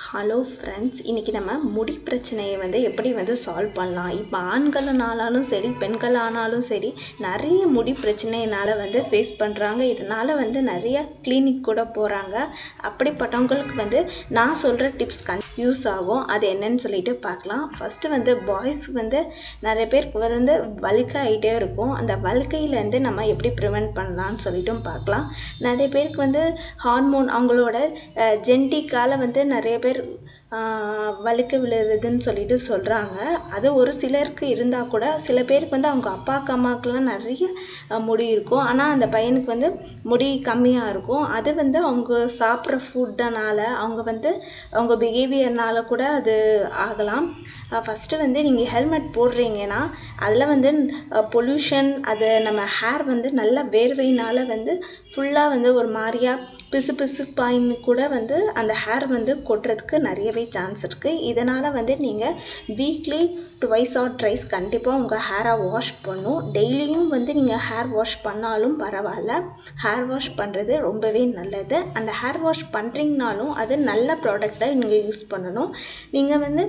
hello friends இன்றைக்கி நம்ம முடி பிரச்சனையை வந்து எப்படி வந்து சால்வ் பண்ணலாம் இப்போ ஆண்களானாலும் சரி பெண்கள் ஆனாலும் சரி நிறைய முடி பிரச்சனையினால் வந்து ஃபேஸ் பண்ணுறாங்க இதனால் வந்து நிறைய கிளினிக் கூட போகிறாங்க அப்படிப்பட்டவங்களுக்கு வந்து நான் சொல்கிற டிப்ஸ் கண் யூஸ் ஆகும் அது என்னன்னு சொல்லிட்டு பார்க்கலாம் ஃபஸ்ட்டு வந்து பாய்ஸ் வந்து நிறைய பேருக்கு வந்து வழுக்க ஆகிட்டே இருக்கும் அந்த வழுக்கையிலேருந்து நம்ம எப்படி ப்ரிவெண்ட் பண்ணலாம்னு சொல்லிட்டும் பார்க்கலாம் நிறைய பேருக்கு வந்து ஹார்மோன் அவங்களோட ஜென்டிக்கால் வந்து நிறைய பேர் வழுக்க விழுறதுன்னு சொல்லிட்டு சொல்கிறாங்க அது ஒரு சிலருக்கு இருந்தால் கூட சில பேருக்கு வந்து அவங்க அப்பாக்கு அம்மாக்கெலாம் நிறைய முடி இருக்கும் ஆனால் அந்த பையனுக்கு வந்து முடி கம்மியாக இருக்கும் அது வந்து அவங்க சாப்பிட்ற ஃபுட்டனால அவங்க வந்து அவங்க பிஹேவியர்னால கூட அது ஆகலாம் ஃபஸ்ட்டு வந்து நீங்கள் ஹெல்மெட் போடுறீங்கன்னா அதில் வந்து பொல்யூஷன் அது நம்ம ஹேர் வந்து நல்ல வேர்வையினால் வந்து ஃபுல்லாக வந்து ஒரு மாதிரியா பிசு பிசுப்பாயின்னு கூட வந்து அந்த ஹேர் வந்து கொட்டுறதுக்கு நிறையவே சான்ஸ் இருக்குது இதனால் வந்து நீங்கள் வீக்லி டுவைஸ் ஆர் ட்ரைஸ் கண்டிப்பாக உங்கள் ஹேரை வாஷ் பண்ணும் டெய்லியும் வந்து நீங்கள் ஹேர் வாஷ் பண்ணாலும் பரவாயில்ல ஹேர் வாஷ் பண்ணுறது ரொம்பவே நல்லது அந்த ஹேர் வாஷ் பண்ணுறீங்கனாலும் அது நல்ல ப்ராடக்டை நீங்கள் யூஸ் பண்ணணும் நீங்கள் வந்து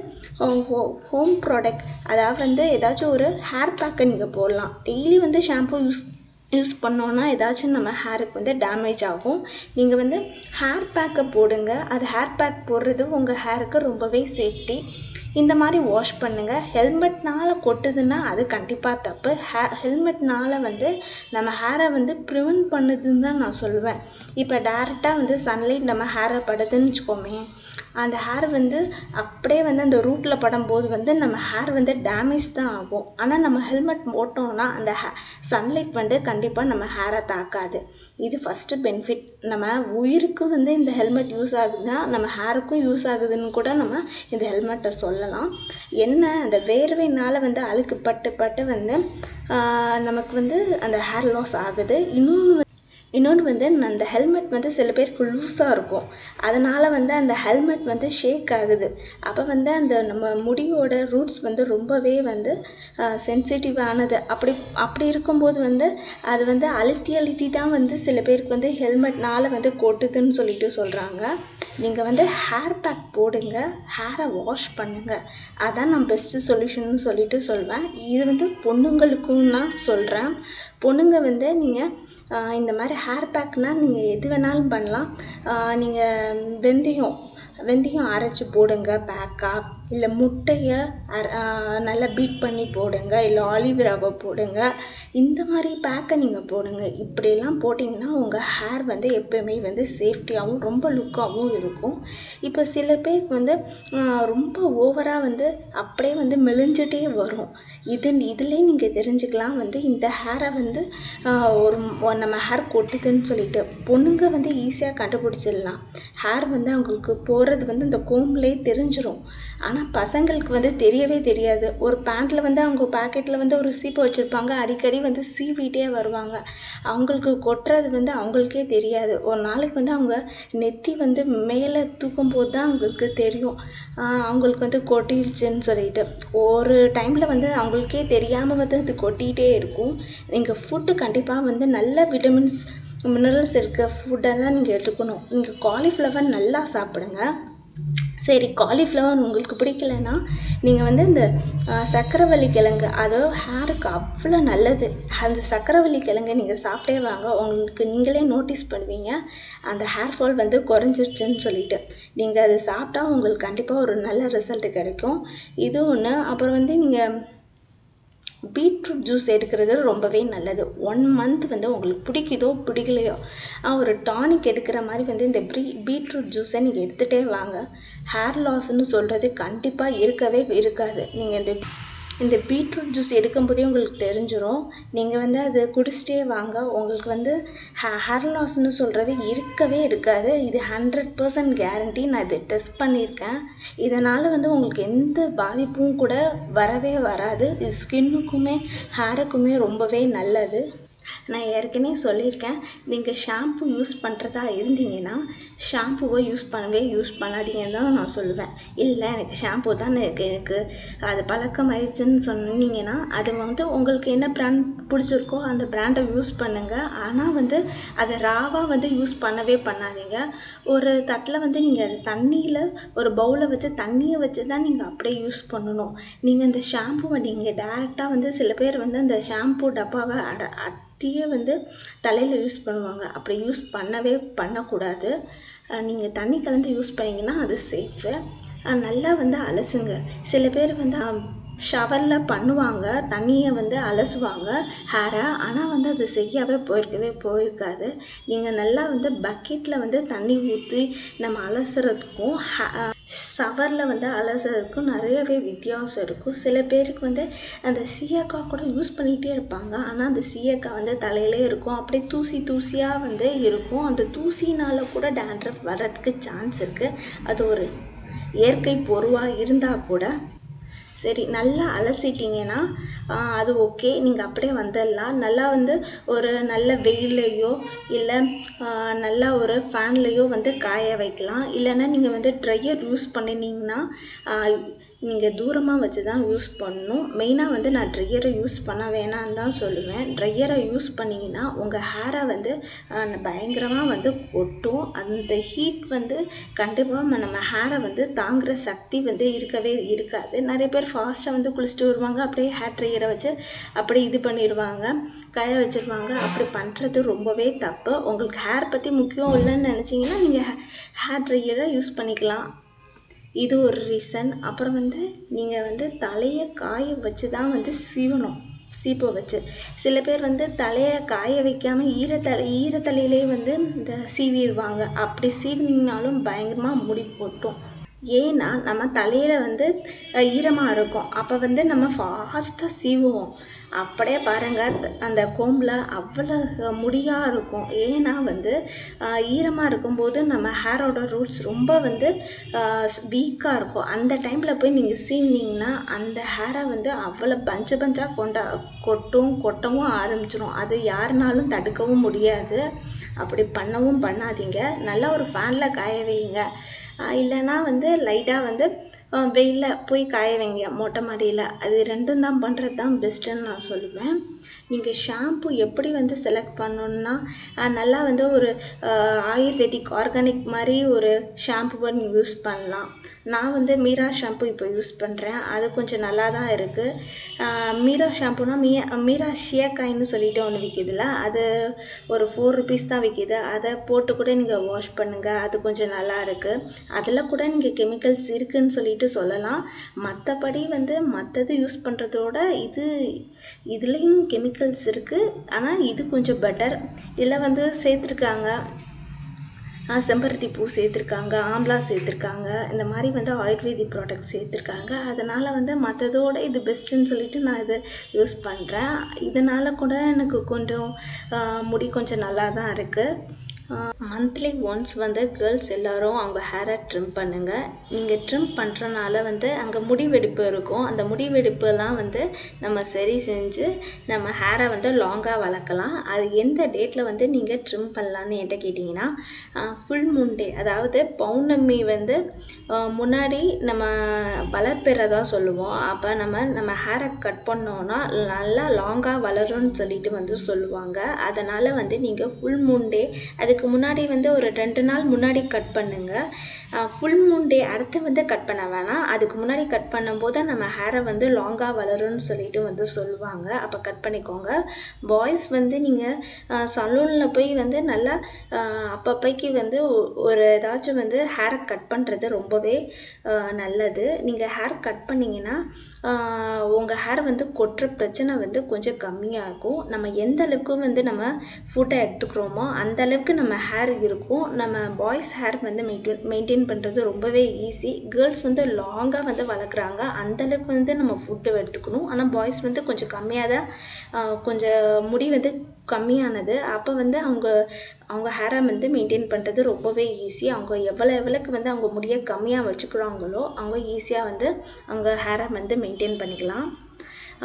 ஹோம் ப்ராடக்ட் அதாவது வந்து ஏதாச்சும் ஒரு ஹேர் பேக்கை நீங்கள் போடலாம் டெய்லி வந்து ஷாம்பு யூஸ் யூஸ் பண்ணோன்னா ஏதாச்சும் நம்ம ஹேருக்கு வந்து டேமேஜ் ஆகும் நீங்கள் வந்து ஹேர் பேக்கை போடுங்க அது ஹேர் பேக் போடுறது உங்கள் ஹேருக்கு ரொம்பவே சேஃப்டி இந்த மாதிரி வாஷ் பண்ணுங்கள் ஹெல்மெட்னால் கொட்டுதுன்னா அது கண்டிப்பாக தப்பு ஹே ஹெல்மெட்னால் வந்து நம்ம ஹேரை வந்து ப்ரிவெண்ட் பண்ணுதுன்னு தான் நான் சொல்லுவேன் இப்போ டேரெக்டாக வந்து சன்லைட் நம்ம ஹேரை படுதுன்னு வச்சுக்கோமே அந்த ஹேர் வந்து அப்படியே வந்து அந்த ரூட்டில் படும்போது வந்து நம்ம ஹேர் வந்து டேமேஜ் தான் ஆகும் ஆனால் நம்ம ஹெல்மெட் போட்டோம்னா அந்த ஹே சன்லைட் வந்து கண்டிப்பாக நம்ம ஹேரை தாக்காது இது ஃபஸ்ட்டு பெனிஃபிட் நம்ம உயிருக்கு வந்து இந்த ஹெல்மெட் யூஸ் ஆகுதுன்னா நம்ம ஹேருக்கும் யூஸ் ஆகுதுன்னு கூட நம்ம இந்த ஹெல்மெட்டை சொல்லலாம் என்ன அந்த வேர்வையினால் வந்து அழுக்கு பட்டு பட்டு வந்து நமக்கு வந்து அந்த ஹேர் லாஸ் ஆகுது இன்னொன்று இன்னொன்று வந்து அந்த ஹெல்மெட் வந்து சில பேருக்கு லூஸாக இருக்கும் அதனால் வந்து அந்த ஹெல்மெட் வந்து ஷேக் ஆகுது அப்போ வந்து அந்த நம்ம முடியோட ரூட்ஸ் வந்து ரொம்பவே வந்து சென்சிட்டிவானது அப்படி அப்படி இருக்கும்போது வந்து அது வந்து அழுத்தி அழுத்தி தான் வந்து சில பேருக்கு வந்து ஹெல்மெட்னால் வந்து கொட்டுதுன்னு சொல்லிட்டு சொல்கிறாங்க நீங்கள் வந்து ஹேர் பேக் போடுங்க ஹேரை வாஷ் பண்ணுங்கள் அதான் நான் பெஸ்ட்டு சொல்யூஷன் சொல்லிட்டு சொல்வேன் இது வந்து பொண்ணுங்களுக்கும் நான் சொல்கிறேன் பொண்ணுங்க வந்து நீங்கள் இந்த மாதிரி ஹேர் பேக்னால் நீங்கள் எது வேணாலும் பண்ணலாம் நீங்கள் வெந்தயம் வெந்தயம் அரைச்சி போடுங்க பேக்காக இல்லை முட்டையை நல்லா பீட் பண்ணி போடுங்க இல்லை ஆலிவ் ரவை போடுங்க இந்த மாதிரி பேக்கை நீங்கள் போடுங்க இப்படியெல்லாம் போட்டிங்கன்னா உங்கள் ஹேர் வந்து எப்போயுமே வந்து சேஃப்டியாகவும் ரொம்ப லுக்காகவும் இருக்கும் இப்போ சில பேருக்கு வந்து ரொம்ப ஓவராக வந்து அப்படியே வந்து மெலிஞ்சிட்டே வரும் இது இதுலேயே நீங்கள் தெரிஞ்சுக்கலாம் வந்து இந்த ஹேரை வந்து ஒரு நம்ம ஹேர் கொட்டுதுன்னு சொல்லிட்டு பொண்ணுங்க வந்து ஈஸியாக கண்டுபிடிச்சிடலாம் ஹேர் வந்து அவங்களுக்கு போகிறது வந்து இந்த கோம்லேயே தெரிஞ்சிடும் ஆனால் பசங்களுக்கு வந்து தெரியவே தெரியாது ஒரு பேண்ட்டில் வந்து அவங்க பாக்கெட்டில் வந்து ஒரு சீப்பு வச்சுருப்பாங்க அடிக்கடி வந்து சீவிட்டே வருவாங்க அவங்களுக்கு கொட்டுறது வந்து அவங்களுக்கே தெரியாது ஒரு நாளைக்கு வந்து அவங்க நெத்தி வந்து மேலே தூக்கும் போது தான் அவங்களுக்கு தெரியும் அவங்களுக்கு வந்து கொட்டிருச்சுன்னு சொல்லிட்டு ஒரு டைமில் வந்து அவங்களுக்கே தெரியாமல் வந்து அது கொட்டிகிட்டே இருக்கும் நீங்கள் ஃபுட்டு கண்டிப்பாக வந்து நல்ல விட்டமின்ஸ் மினரல்ஸ் இருக்க ஃபுட்டெல்லாம் நீங்கள் எடுத்துக்கணும் நீங்கள் காலிஃப்ளவர் நல்லா சாப்பிடுங்க சரி காலிஃப்ளவர் உங்களுக்கு பிடிக்கலன்னா நீங்கள் வந்து இந்த சக்கரவள்ளி கிழங்கு அது ஹேருக்கு அவ்வளோ நல்லது அந்த சக்கரவள்ளி கிழங்கு நீங்கள் சாப்பிட்டே வாங்க உங்களுக்கு நீங்களே நோட்டீஸ் பண்ணுவீங்க அந்த ஹேர் ஃபால் வந்து குறைஞ்சிருச்சுன்னு சொல்லிட்டு நீங்கள் அது சாப்பிட்டா உங்களுக்கு கண்டிப்பாக ஒரு நல்ல ரிசல்ட் கிடைக்கும் இது ஒன்று அப்புறம் வந்து நீங்கள் பீட்ரூட் ஜூஸ் எடுக்கிறது ரொம்பவே நல்லது ஒன் மந்த் வந்து உங்களுக்கு பிடிக்குதோ பிடிக்கலையோ ஒரு டானிக் எடுக்கிற மாதிரி வந்து இந்த ப்ரீ பீட்ரூட் ஜூஸை நீங்கள் எடுத்துகிட்டே வாங்க ஹேர் லாஸ்ன்னு சொல்கிறது கண்டிப்பாக இருக்கவே இருக்காது நீங்கள் இந்த இந்த பீட்ரூட் ஜூஸ் எடுக்கும்போதே உங்களுக்கு தெரிஞ்சிடும் நீங்கள் வந்து அது குடிச்சிட்டே வாங்க உங்களுக்கு வந்து ஹே ஹேர் லாஸ்ன்னு சொல்கிறது இருக்கவே இருக்காது இது ஹண்ட்ரட் பர்சன்ட் கேரண்டி நான் இது டெஸ்ட் பண்ணியிருக்கேன் இதனால் வந்து உங்களுக்கு எந்த பாதிப்பும் கூட வரவே வராது இது ஸ்கின்னுக்குமே ஹேருக்குமே ரொம்பவே நல்லது நான் ஏற்கனவே சொல்லியிருக்கேன் நீங்கள் ஷாம்பு யூஸ் பண்ணுறதா இருந்தீங்கன்னா ஷாம்புவை யூஸ் பண்ணவே யூஸ் பண்ணாதீங்கன்னு தான் நான் சொல்லுவேன் இல்லை எனக்கு ஷாம்பு தான் எனக்கு எனக்கு அது பழக்கமாயிடுச்சுன்னு சொன்னீங்கன்னா அது வந்து உங்களுக்கு என்ன பிராண்ட் பிடிச்சிருக்கோ அந்த பிராண்டை யூஸ் பண்ணுங்கள் ஆனால் வந்து அதை ராவாக வந்து யூஸ் பண்ணவே பண்ணாதீங்க ஒரு தட்டில் வந்து நீங்கள் அது தண்ணியில் ஒரு பவுலை வச்சு தண்ணியை வச்சு தான் நீங்கள் அப்படியே யூஸ் பண்ணணும் நீங்கள் இந்த ஷாம்புவை நீங்கள் டேரெக்டாக வந்து சில பேர் வந்து அந்த ஷாம்பு டப்பாவை அட அட்டியே வந்து தலையில் யூஸ் பண்ணுவாங்க அப்படி யூஸ் பண்ணவே பண்ணக்கூடாது நீங்கள் தண்ணி கலந்து யூஸ் பண்ணிங்கன்னா அது சேஃபு நல்லா வந்து அலசுங்க சில பேர் வந்து ஷவரில் பண்ணுவாங்க தண்ணியை வந்து அலசுவாங்க ஹேரை ஆனால் வந்து அது சரியாகவே போயிருக்கவே போயிருக்காது நீங்கள் நல்லா வந்து பக்கெட்டில் வந்து தண்ணி ஊற்றி நம்ம அலசுறதுக்கும் ஷவரில் வந்து அலசுறதுக்கும் நிறையவே வித்தியாசம் இருக்கும் சில பேருக்கு வந்து அந்த சீயக்காய் கூட யூஸ் பண்ணிகிட்டே இருப்பாங்க ஆனால் அந்த சீயக்காய் வந்து தலையிலே இருக்கும் அப்படியே தூசி தூசியாக வந்து இருக்கும் அந்த தூசினால் கூட டேண்ட்ரஃப் வர்றதுக்கு சான்ஸ் இருக்குது அது ஒரு இயற்கை பொருளாக இருந்தால் கூட சரி நல்லா அலசிட்டிங்கன்னா அது ஓகே நீங்கள் அப்படியே வந்துடலாம் நல்லா வந்து ஒரு நல்ல வெயில்லையோ இல்லை நல்லா ஒரு ஃபேன்லேயோ வந்து காய வைக்கலாம் இல்லைன்னா நீங்கள் வந்து ட்ரையர் யூஸ் பண்ணினீங்கன்னா நீங்கள் தூரமாக வச்சு தான் யூஸ் பண்ணணும் மெயினாக வந்து நான் ட்ரையரை யூஸ் பண்ண வேணான்னு தான் சொல்லுவேன் ட்ரையரை யூஸ் பண்ணிங்கன்னா உங்கள் ஹேரை வந்து பயங்கரமாக வந்து கொட்டும் அந்த ஹீட் வந்து கண்டிப்பாக நம்ம ஹேரை வந்து தாங்குகிற சக்தி வந்து இருக்கவே இருக்காது நிறைய பேர் ஃபாஸ்ட்டாக வந்து குளிச்சுட்டு வருவாங்க அப்படியே ஹேர் ட்ரையரை வச்சு அப்படியே இது பண்ணிடுவாங்க காய வச்சிருவாங்க அப்படி பண்ணுறது ரொம்பவே தப்பு உங்களுக்கு ஹேர் பற்றி முக்கியம் இல்லைன்னு நினச்சிங்கன்னா நீங்கள் ஹேர் ட்ரையரை யூஸ் பண்ணிக்கலாம் இது ஒரு ரீசன் அப்புறம் வந்து நீங்கள் வந்து தலையை காய வச்சு தான் வந்து சீவணும் சீப்பை வச்சு சில பேர் வந்து தலையை காய வைக்காமல் ஈரத்தலை ஈரத்தலையிலே வந்து இந்த சீவிடுவாங்க அப்படி சீவினீங்கனாலும் பயங்கரமாக முடி கொட்டும் ஏன்னா நம்ம தலையில் வந்து ஈரமாக இருக்கும் அப்போ வந்து நம்ம ஃபாஸ்ட்டாக சீவுவோம் அப்படியே பாருங்கள் அந்த கோம்பில் அவ்வளோ முடியாக இருக்கும் ஏன்னா வந்து ஈரமாக இருக்கும்போது நம்ம ஹேரோட ரூட்ஸ் ரொம்ப வந்து வீக்காக இருக்கும் அந்த டைமில் போய் நீங்கள் சீவினீங்கன்னா அந்த ஹேரை வந்து அவ்வளோ பஞ்ச பஞ்சாக கொண்டா கொட்டும் கொட்டவும் ஆரம்பிச்சிடும் அது யாருனாலும் தடுக்கவும் முடியாது அப்படி பண்ணவும் பண்ணாதீங்க நல்லா ஒரு ஃபேனில் காய வைங்க இல்லைன்னா வந்து லைட்டாக வந்து வெயிலில் போய் காய வைங்க மொட்டை மாடியில் அது ரெண்டும் தான் பண்ணுறது தான் பெஸ்ட்டுன்னு நான் சொல்லுவேன் நீங்கள் ஷாம்பு எப்படி வந்து செலக்ட் பண்ணணுன்னா நல்லா வந்து ஒரு ஆயுர்வேதிக் ஆர்கானிக் மாதிரி ஒரு ஷாம்புவை நீங்கள் யூஸ் பண்ணலாம் நான் வந்து மீரா ஷாம்பு இப்போ யூஸ் பண்ணுறேன் அது கொஞ்சம் நல்லா தான் இருக்குது மீரா ஷாம்புனா மீ மீரா ஷியக்காயின்னு சொல்லிட்டு ஒன்று விற்கிதுல அது ஒரு ஃபோர் ருபீஸ் தான் விற்கிது அதை போட்டு கூட நீங்கள் வாஷ் பண்ணுங்கள் அது கொஞ்சம் நல்லா இருக்குது அதில் கூட நீங்கள் கெமிக்கல்ஸ் இருக்குதுன்னு சொல்லிட்டு சொல்லலாம் மற்றபடி வந்து மற்றது யூஸ் பண்ணுறதோட இது இதுலேயும் கெமிக்கல்ஸ் இருக்குது ஆனால் இது கொஞ்சம் பெட்டர் இதில் வந்து சேர்த்துருக்காங்க செம்பருத்தி பூ சேர்த்துருக்காங்க ஆம்லா சேர்த்துருக்காங்க இந்த மாதிரி வந்து ஆயுர்வேதிக் ப்ராடக்ட்ஸ் சேர்த்துருக்காங்க அதனால் வந்து மற்றதோட இது பெஸ்ட்டுன்னு சொல்லிட்டு நான் இதை யூஸ் பண்ணுறேன் இதனால் கூட எனக்கு கொஞ்சம் முடி கொஞ்சம் நல்லா தான் இருக்குது மந்த்லி ஒன்ஸ் வந்து கேர்ள்ஸ் எல்லாரும் அவங்க ஹேரை ட்ரிம் பண்ணுங்கள் நீங்கள் ட்ரிம் பண்ணுறனால வந்து அங்கே முடி வெடிப்பு இருக்கும் அந்த முடி வெடிப்பெல்லாம் வந்து நம்ம சரி செஞ்சு நம்ம ஹேரை வந்து லாங்காக வளர்க்கலாம் அது எந்த டேட்டில் வந்து நீங்கள் ட்ரிம் பண்ணலான்னு என்கிட்ட கேட்டிங்கன்னா ஃபுல் மூன் டே அதாவது பௌர்ணமி வந்து முன்னாடி நம்ம வளர்ப்பிறதா சொல்லுவோம் அப்போ நம்ம நம்ம ஹேரை கட் பண்ணோன்னா நல்லா லாங்காக வளரும்னு சொல்லிட்டு வந்து சொல்லுவாங்க அதனால் வந்து நீங்கள் ஃபுல் மூன் டே அது அதுக்கு முன்னாடி வந்து ஒரு ரெண்டு நாள் முன்னாடி கட் பண்ணுங்கள் ஃபுல் மூன் டே அடுத்து வந்து கட் பண்ண வேணாம் அதுக்கு முன்னாடி கட் பண்ணும்போது நம்ம ஹேரை வந்து லாங்காக வளரும்னு சொல்லிட்டு வந்து சொல்லுவாங்க அப்போ கட் பண்ணிக்கோங்க பாய்ஸ் வந்து நீங்கள் சலூனில் போய் வந்து நல்லா அப்பப்போக்கி வந்து ஒரு ஏதாச்சும் வந்து ஹேரை கட் பண்ணுறது ரொம்பவே நல்லது நீங்கள் ஹேர் கட் பண்ணிங்கன்னா உங்கள் ஹேர் வந்து கொட்டுற பிரச்சனை வந்து கொஞ்சம் கம்மியாகும் நம்ம எந்த அளவுக்கு வந்து நம்ம ஃபுட்டை எடுத்துக்கிறோமோ அந்த அளவுக்கு நம்ம ஹேர் இருக்கும் நம்ம பாய்ஸ் ஹேர் வந்து மெயின்டைன் மெயின்டைன் பண்ணுறது ரொம்பவே ஈஸி கேர்ள்ஸ் வந்து லாங்காக வந்து வளர்க்குறாங்க அந்தளவுக்கு வந்து நம்ம ஃபுட்டு எடுத்துக்கணும் ஆனால் பாய்ஸ் வந்து கொஞ்சம் கம்மியாக தான் கொஞ்சம் முடி வந்து கம்மியானது அப்போ வந்து அவங்க அவங்க ஹேரை வந்து மெயின்டைன் பண்ணுறது ரொம்பவே ஈஸி அவங்க எவ்வளோ எவ்வளோக்கு வந்து அவங்க முடியை கம்மியாக வச்சுக்கிறாங்களோ அவங்க ஈஸியாக வந்து அவங்க ஹேரை வந்து மெயின்டைன் பண்ணிக்கலாம்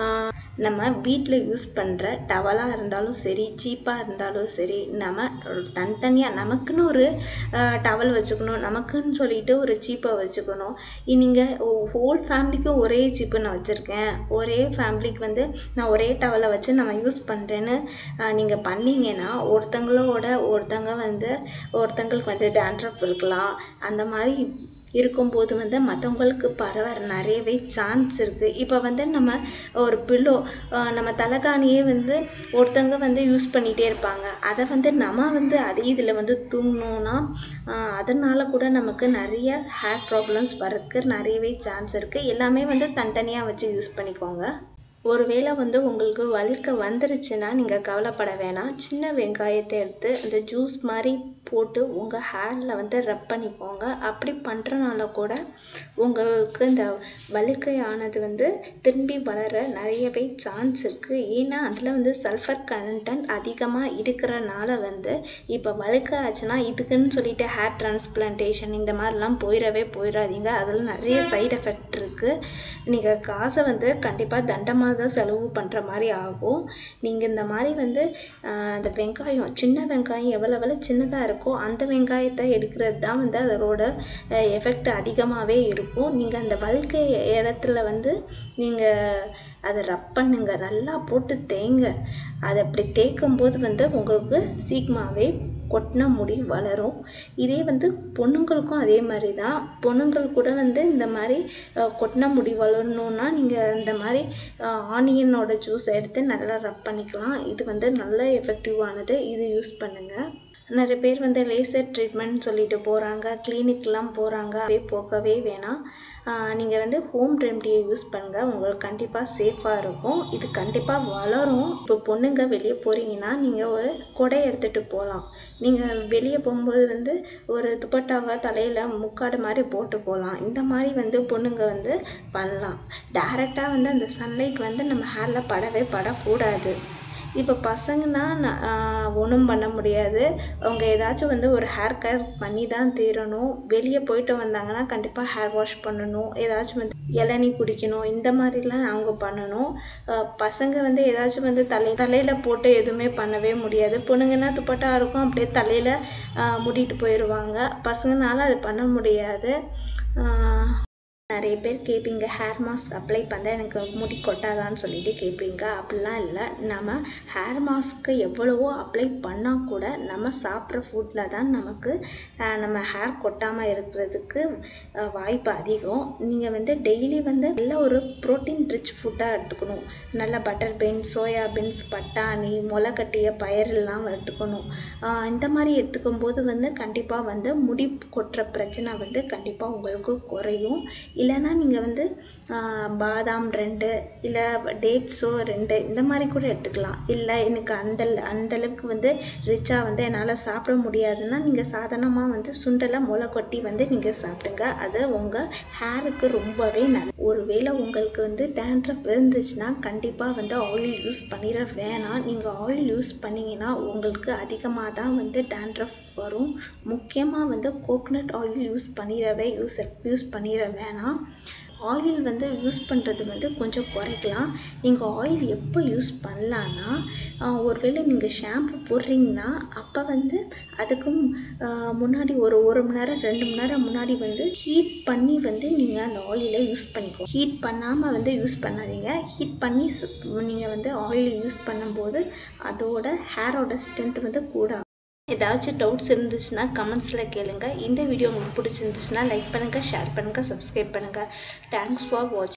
நம்ம வீட்டில் யூஸ் பண்ணுற டவலாக இருந்தாலும் சரி சீப்பாக இருந்தாலும் சரி நம்ம தனித்தனியாக நமக்குன்னு ஒரு டவல் வச்சுக்கணும் நமக்குன்னு சொல்லிட்டு ஒரு சீப்பை வச்சுக்கணும் நீங்கள் ஹோல் ஃபேமிலிக்கும் ஒரே சீப்பு நான் வச்சுருக்கேன் ஒரே ஃபேமிலிக்கு வந்து நான் ஒரே டவலை வச்சு நம்ம யூஸ் பண்ணுறேன்னு நீங்கள் பண்ணீங்கன்னா ஒருத்தங்களோட ஒருத்தங்க வந்து ஒருத்தங்களுக்கு வந்து டேண்ட்ரஃப் இருக்கலாம் அந்த மாதிரி இருக்கும்போது வந்து மற்றவங்களுக்கு பரவ நிறையவே சான்ஸ் இருக்குது இப்போ வந்து நம்ம ஒரு பில்லோ நம்ம தலைகாணியே வந்து ஒருத்தங்க வந்து யூஸ் பண்ணிகிட்டே இருப்பாங்க அதை வந்து நம்ம வந்து அதே இதில் வந்து தூங்கினோன்னா அதனால கூட நமக்கு நிறைய ஹேர் ப்ராப்ளம்ஸ் வரதுக்கு நிறையவே சான்ஸ் இருக்குது எல்லாமே வந்து தனித்தனியாக வச்சு யூஸ் பண்ணிக்கோங்க ஒருவேளை வந்து உங்களுக்கு வழுக்க வந்துருச்சுன்னா நீங்கள் கவலைப்பட வேணாம் சின்ன வெங்காயத்தை எடுத்து அந்த ஜூஸ் மாதிரி போட்டு உங்கள் ஹேரில் வந்து ரப் பண்ணிக்கோங்க அப்படி பண்ணுறனால கூட உங்களுக்கு இந்த வழுக்கையானது வந்து திரும்பி வளர நிறையவே சான்ஸ் இருக்குது ஏன்னா அதில் வந்து சல்ஃபர் கண்டென்ட் அதிகமாக இருக்கிறனால வந்து இப்போ வழுக்க ஆச்சுன்னா இதுக்குன்னு சொல்லிட்டு ஹேர் டிரான்ஸ்பிளான்டேஷன் இந்த மாதிரிலாம் போயிடவே போயிடாதீங்க அதில் நிறைய சைடு எஃபெக்ட் இருக்குது நீங்கள் காசை வந்து கண்டிப்பாக தண்டமாக தான் செலவு பண்ணுற மாதிரி ஆகும் நீங்கள் இந்த மாதிரி வந்து அந்த வெங்காயம் சின்ன வெங்காயம் எவ்வளோ எவ்வளோ சின்னதாக இருக்கோ அந்த வெங்காயத்தை எடுக்கிறது தான் வந்து அதோட எஃபெக்ட் அதிகமாகவே இருக்கும் நீங்கள் அந்த வழுக்கை இடத்துல வந்து நீங்கள் அதை ரப் பண்ணுங்க நல்லா போட்டு தேங்க அதை அப்படி தேய்க்கும் போது வந்து உங்களுக்கு சீக்கிரமாகவே கொட்டின முடி வளரும் இதே வந்து பொண்ணுங்களுக்கும் அதே மாதிரி தான் பொண்ணுங்கள் கூட வந்து இந்த மாதிரி கொட்டின முடி வளரணுன்னா நீங்கள் இந்த மாதிரி ஆனியனோட ஜூஸ் எடுத்து நல்லா ரப் பண்ணிக்கலாம் இது வந்து நல்ல எஃபெக்டிவானது இது யூஸ் பண்ணுங்கள் நிறைய பேர் வந்து லேசர் ட்ரீட்மெண்ட் சொல்லிட்டு போகிறாங்க கிளினிக்லாம் போகிறாங்க அப்படியே போகவே வேணாம் நீங்கள் வந்து ஹோம் ரெமடியை யூஸ் பண்ணுங்கள் உங்களுக்கு கண்டிப்பாக சேஃபாக இருக்கும் இது கண்டிப்பாக வளரும் இப்போ பொண்ணுங்க வெளியே போகிறீங்கன்னா நீங்கள் ஒரு கொடை எடுத்துகிட்டு போகலாம் நீங்கள் வெளியே போகும்போது வந்து ஒரு துப்பட்டாவை தலையில் முக்காடு மாதிரி போட்டு போகலாம் இந்த மாதிரி வந்து பொண்ணுங்க வந்து பண்ணலாம் டேரெக்டாக வந்து அந்த சன்லைட் வந்து நம்ம ஹேரில் படவே படக்கூடாது இப்போ பசங்கன்னா ஒன்றும் பண்ண முடியாது அவங்க ஏதாச்சும் வந்து ஒரு ஹேர் கட் பண்ணி தான் தீரணும் வெளியே போயிட்டு வந்தாங்கன்னா கண்டிப்பாக ஹேர் வாஷ் பண்ணணும் ஏதாச்சும் வந்து இளநீ குடிக்கணும் இந்த மாதிரிலாம் அவங்க பண்ணணும் பசங்க வந்து ஏதாச்சும் வந்து தலை தலையில் போட்டு எதுவுமே பண்ணவே முடியாது பொண்ணுங்கன்னா துப்பட்டா இருக்கும் அப்படியே தலையில் மூடிட்டு போயிடுவாங்க பசங்கனால அது பண்ண முடியாது நிறைய பேர் கேட்பீங்க ஹேர் மாஸ்க் அப்ளை பண்ணால் எனக்கு முடி கொட்டாதான்னு சொல்லிட்டு கேட்பீங்க அப்படிலாம் இல்லை நம்ம ஹேர் மாஸ்க்கு எவ்வளவோ அப்ளை பண்ணால் கூட நம்ம சாப்பிட்ற ஃபுட்டில் தான் நமக்கு நம்ம ஹேர் கொட்டாமல் இருக்கிறதுக்கு வாய்ப்பு அதிகம் நீங்கள் வந்து டெய்லி வந்து நல்ல ஒரு ப்ரோட்டீன் ரிச் ஃபுட்டாக எடுத்துக்கணும் நல்ல பட்டர் பீன்ஸ் சோயா பீன்ஸ் பட்டாணி முளை கட்டிய பயிரெல்லாம் எடுத்துக்கணும் இந்த மாதிரி எடுத்துக்கும் போது வந்து கண்டிப்பாக வந்து முடி கொட்டுற பிரச்சனை வந்து கண்டிப்பாக உங்களுக்கு குறையும் இல்லைன்னா நீங்கள் வந்து பாதாம் ரெண்டு இல்லை டேட்ஸோ ரெண்டு இந்த மாதிரி கூட எடுத்துக்கலாம் இல்லை எனக்கு அந்த அந்தளவுக்கு வந்து ரிச்சாக வந்து என்னால் சாப்பிட முடியாதுன்னா நீங்கள் சாதாரணமாக வந்து சுண்டலை முளை கொட்டி வந்து நீங்கள் சாப்பிடுங்க அது உங்கள் ஹேருக்கு ரொம்பவே நல்ல ஒருவேளை உங்களுக்கு வந்து டேண்ட்ரஃப் இருந்துச்சுன்னா கண்டிப்பாக வந்து ஆயில் யூஸ் பண்ணிட வேணாம் நீங்கள் ஆயில் யூஸ் பண்ணிங்கன்னா உங்களுக்கு அதிகமாக தான் வந்து டேண்ட்ரஃப் வரும் முக்கியமாக வந்து கோகனட் ஆயில் யூஸ் பண்ணிடவே யூஸ் யூஸ் பண்ணிட வேணாம் ஆயில் வந்து யூஸ் பண்ணுறது வந்து கொஞ்சம் குறைக்கலாம் நீங்கள் ஆயில் எப்போ யூஸ் பண்ணலான்னா ஒருவேளை நீங்கள் ஷாம்பு போடுறீங்கன்னா அப்போ வந்து அதுக்கும் முன்னாடி ஒரு ஒரு மணி நேரம் ரெண்டு மணி நேரம் முன்னாடி வந்து ஹீட் பண்ணி வந்து நீங்கள் அந்த ஆயிலை யூஸ் பண்ணிக்கோ ஹீட் பண்ணாமல் வந்து யூஸ் பண்ணாதீங்க ஹீட் பண்ணி நீங்கள் வந்து ஆயில் யூஸ் பண்ணும்போது அதோட ஹேரோட ஸ்ட்ரென்த் வந்து கூட ஏதாச்சும் டவுட்ஸ் இருந்துச்சுன்னா கமெண்ட்ஸில் கேளுங்க இந்த வீடியோ உங்களுக்கு பிடிச்சிருந்துச்சுன்னா லைக் பண்ணுங்கள் ஷேர் பண்ணுங்கள் சப்ஸ்கிரைப் பண்ணுங்கள் தேங்க்ஸ் ஃபார் வாட்சிங்